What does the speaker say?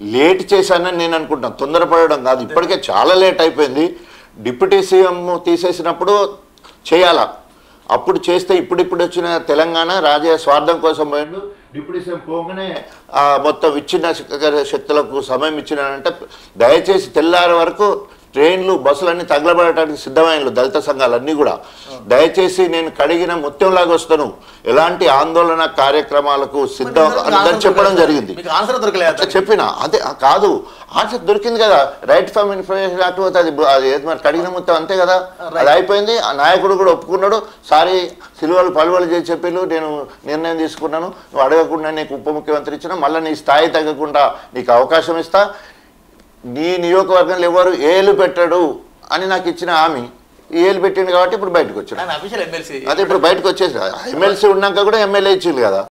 late చేశానని నేను అనుకుంటాను తొందరపడడం కాదు ఇప్పటికే చాలా లేట్ అయిపోయింది డిప్యూటీ సీఎం తీసేసినప్పుడు చేయాలా అప్పుడు చేస్తే ఇప్పుడిప్పుడు వచ్చిన తెలంగాణ రాజే స్వార్థం కోసం పోయిండు డిప్యూటీ సీఎం పోగానే ఆ మొత్తం విచ్ఛిన్న శక్తి- శక్తులకు సమయం ఇచ్చినానంటే దయచేసి తెల్లారి వరకు ట్రైన్లు బస్సులన్నీ తగలబడటానికి సిద్ధమైనలు దళిత సంఘాలన్నీ కూడా దయచేసి నేను కడిగిన ముత్యంలాగా వస్తాను ఎలాంటి ఆందోళన కార్యక్రమాలకు సిద్ధం అని చెప్పడం జరిగింది మీకు ఆన్సర్ దొరకలేదు అట్లా చెప్పిన అదే ఆ కాదు ఆన్సర్ దొరికింది కదా రైట్ ఫ్రమ్ ఇన్ఫర్మేషన్ యాక్ట్ పోతే అది అది ఏది మరి కడిగిన మొత్తం అంతే కదా అది అయిపోయింది ఆ నాయకుడు కూడా ఒప్పుకున్నాడు సారీ సిలువలు పలువలు చేసి చెప్పిళ్ళు నేను నిర్ణయం తీసుకున్నాను నువ్వు అడగకుండా నీకు ఉప ముఖ్యమంత్రి ఇచ్చిన మళ్ళీ నీ స్థాయి తగ్గకుండా నీకు అవకాశం ఇస్తా నీ నియోజకవర్గంలో ఎవరు ఏలు పెట్టడు అని నాకు ఇచ్చిన హామీ ఈ ఏలు పెట్టింది కాబట్టి ఇప్పుడు బయటకు వచ్చాను ఆయన అఫీషియల్ ఎమ్మెల్సీ అదే ఇప్పుడు బయటకు వచ్చేసి ఎమ్మెల్సీ ఉన్నాక కూడా ఎమ్మెల్యే ఇచ్చింది కదా